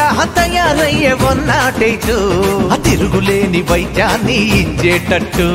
తయారయ్యే వన్నాటేటు ఆ తిరుగులేని వైద్యాన్ని ఇచ్చేటట్టు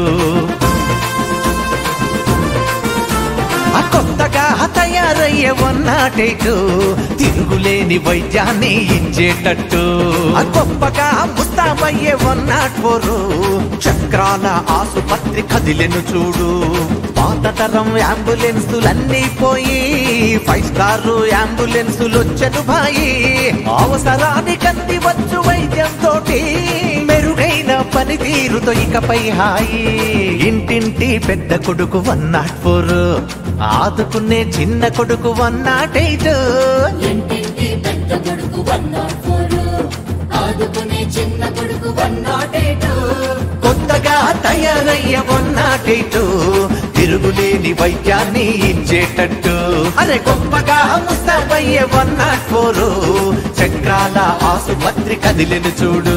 ఆ కొత్తగా తయారయ్యే వన్నాటేటు తిరుగులేని వైద్యాన్ని ఇచ్చేటట్టు ఆ గొప్పగా ముస్తాబయ్యే వన్నాట్ ఫోరు చక్రాల ఆసుపత్రి కదిలెను చూడు పాత తరం అంబులెన్సులన్నీ పోయి ఫైవ్ స్టార్ అంబులెన్సులు వచ్చను భాయి అవసరానికి అంది వచ్చు వైద్యం తోటి మెరుగైన పనితీరుతో ఇకపై హాయి ఇంటింటి పెద్ద కొడుకు వన్ నాట్ ఫోర్ ఆదుకునే చిన్న కొడుకు వన్ నాట్ ఎయిట్ ఇంటింటి పెద్ద కొడుకు వన్ నాట్ ఫోర్ ఆదుకునే చిన్న కొడుకు వన్ నాట్ ఎయిట్ కొత్తగా తయారయ్య వన్ నాట్ ఎయిట్ తిరుగులేని వైద్యాన్ని ఇచ్చేటట్టు అరే గొప్పగా ముస్తాబయ్య వన్ నాట్ ఫోర్ చక్రాల ఆసుపత్రి కదిలిన చూడు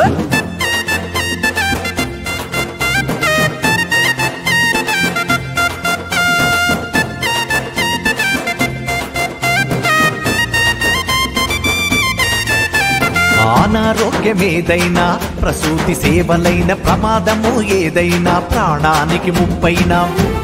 అనారోగ్యమేదైనా ప్రసూతి సేవలైన ప్రమాదము ఏదైనా ప్రాణానికి ముప్పైనా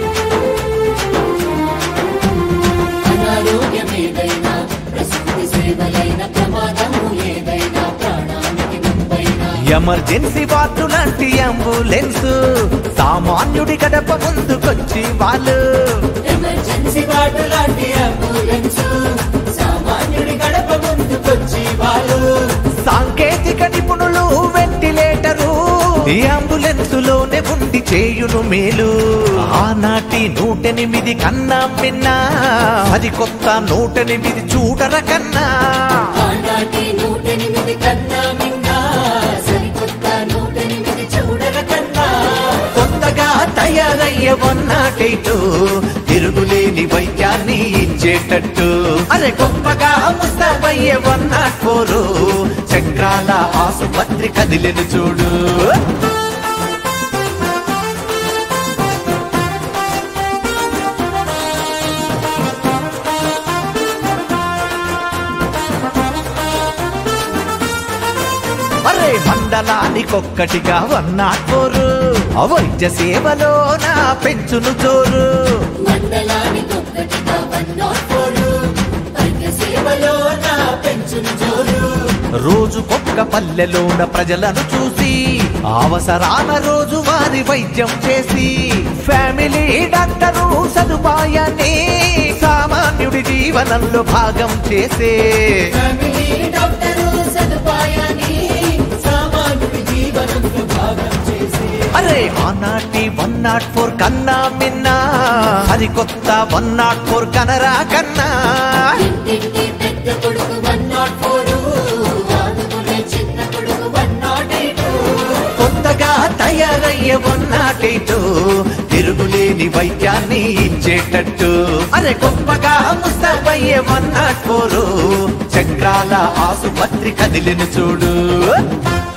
అనారోగ్యం ఏదైనా ప్రసూతి సేవలైన ప్రమాదము ఏదైనా ప్రాణానికి ముప్పైనా ఎమర్జెన్సీ వార్డు లాంటి అంబులెన్స్ సామాన్యుడి గడప ముందుకొచ్చి వాళ్ళు ఎమర్జెన్సీ వార్డు లాంటి అంబులెన్స్ సామాన్యుడి గడప ముందుకొచ్చి వాళ్ళు సాంకేతిక నిపుణులు వెంటిలేటరు ఈ అంబులెన్స్ లోనే ఉండి చేయును మేలు ఆనాటి నూటెనిమిది కన్నా మిన్నా అది కొత్త నూటెనిమిది చూడర కన్నా ఆనాటి నూటెనిమిది కన్నా మిన్నా సరికొత్త నూటెనిమిది చూడల కన్నా కొత్తగా తయారయ్యే వన్నాటేటు తిరుగులేని వైద్యాన్ని ఇచ్చేటట్టు అరే గొప్పగా ముస్తాబయ్యే వన్నాట్ ఫోరు చక్రాల ఆసుపత్రి కదిలిన చూడు అరే మండలానికొక్కటిగా వన్నాట్కోరు వైద్య సేవలో నా పెంచును జోరు మండలానికి ఒక్కటిగా వన్ నాట్ ఫోర్ వైద్య సేవలో నా పెంచును జోరు రోజుకొక్క పల్లెలోన ప్రజలను చూసి అవసరాల రోజు వారి వైద్యం చేసి ఫ్యామిలీ డాక్టరు సదుపాయాన్ని సామాన్యుడి జీవనంలో భాగం చేసే ఫ్యామిలీ డాక్టరు సదుపాయాన్ని సామాన్యుడి జీవనంలో భాగం చేసి అరే ఆనాటి వన్ నాట్ ఫోర్ కన్నా మిన్నా అది కొత్త వన్ నాట్ ఫోర్ కనరా కన్నా ఇంటింటి పెద్ద కొడుకు వన్ నాట్ ఫోర్ ఆదుకునే చిన్న కొడుకు వన్ నాట్ ఎయిట్ కొత్తగా తయారయ్యే వన్ నాట్ ఎయిట్ తిరుగులేని వైద్యాన్ని ఇచ్చేటట్టు అరే గొప్పగా ముస్తాబయ్యే వన్ నాట్ ఫోర్ చక్రాల ఆసుపత్రి కదిలిన చూడు